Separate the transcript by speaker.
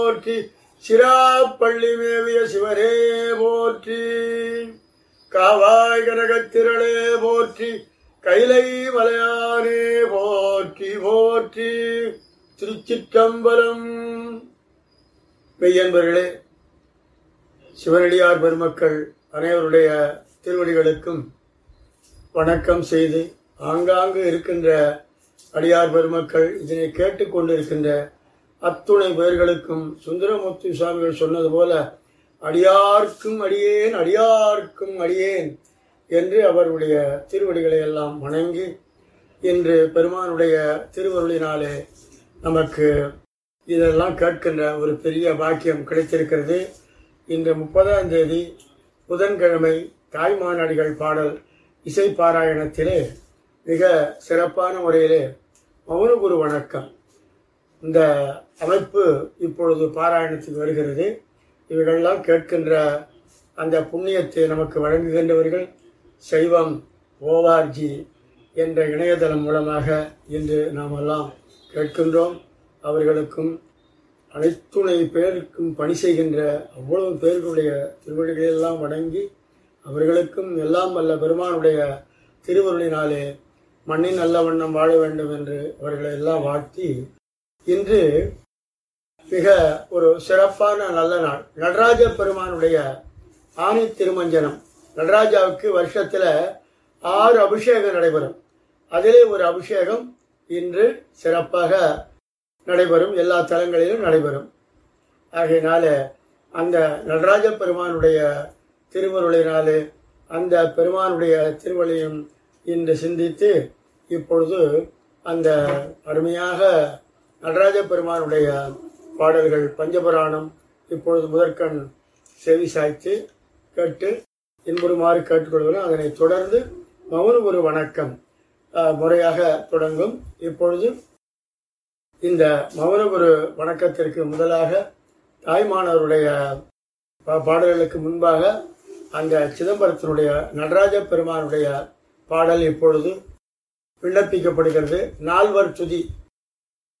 Speaker 1: போற்றி சிராப்பள்ளி மேவிய சிவரே போற்றி காவாய் கனகத்திரளே போற்றி கைலை மலையானே போற்றி போற்றி திருச்சிற்றம்பலம் மெய்யன்பர்களே சிவனடியார் பெருமக்கள் அனைவருடைய திருவடிகளுக்கும் வணக்கம் செய்து ஆங்காங்கு இருக்கின்ற அடியார் பெருமக்கள் இதனை கேட்டுக்கொண்டிருக்கின்ற அத்துணை பேர்களுக்கும் சுந்தரமூர்த்தி சுவாமிகள் சொன்னது போல அடியார்க்கும் அடியேன் அடியார்க்கும் அடியேன் என்று அவருடைய திருவடிகளை எல்லாம் வணங்கி இன்று பெருமானுடைய திருவருளினாலே நமக்கு இதெல்லாம் கேட்கின்ற ஒரு பெரிய பாக்கியம் கிடைத்திருக்கிறது இன்று முப்பதாம் தேதி புதன்கிழமை தாய்மாநாடிகள் பாடல் இசை பாராயணத்திலே மிக சிறப்பான முறையிலே மௌனகுரு வணக்கம் இந்த அமைப்பு இப்பொழுது பாராயணத்துக்கு வருகிறது இவைகளெல்லாம் கேட்கின்ற அந்த புண்ணியத்தை நமக்கு வழங்குகின்றவர்கள் சைவம் ஓஆர்ஜி என்ற இணையதளம் மூலமாக இன்று நாம் எல்லாம் கேட்கின்றோம் அவர்களுக்கும் அனைத்துணை பேருக்கும் பணி செய்கின்ற அவ்வளவு பேர்களுடைய திருவடிகளெல்லாம் வணங்கி அவர்களுக்கும் எல்லாம் வல்ல பெருமானுடைய திருவருளினாலே மண்ணின் நல்ல வண்ணம் வாழ வேண்டும் என்று அவர்களை எல்லாம் வாழ்த்தி இன்று மிக ஒரு சிறப்பான நல்ல நாள் நடராஜ பெருமானுடைய ஆணி திருமஞ்சனம் நடராஜாவுக்கு வருஷத்துல ஆறு அபிஷேகம் நடைபெறும் அதிலே ஒரு அபிஷேகம் இன்று சிறப்பாக நடைபெறும் எல்லா தலங்களிலும் நடைபெறும் ஆகையினால அந்த நடராஜ பெருமானுடைய திருவருளினாலே அந்த பெருமானுடைய திருவழியும் இன்று சிந்தித்து இப்பொழுது அந்த அருமையாக நடராஜ பெருமானுடைய பாடல்கள் பஞ்சபுராணம் இப்பொழுது முதற்கண் செவி சாய்த்து கேட்டு இன்புறுமாறு கேட்டுக்கொள்கிறோம் அதனை தொடர்ந்து மௌன ஒரு வணக்கம் அஹ், முறையாக தொடங்கும் இப்பொழுது இந்த மௌனகுரு வணக்கத்திற்கு முதலாக தாய்மானவருடைய பா- பாடல்களுக்கு முன்பாக அந்த சிதம்பரத்தினுடைய நடராஜ பெருமானுடைய பாடல் இப்பொழுது விண்ணப்பிக்கப்படுகிறது நால்வர் துதி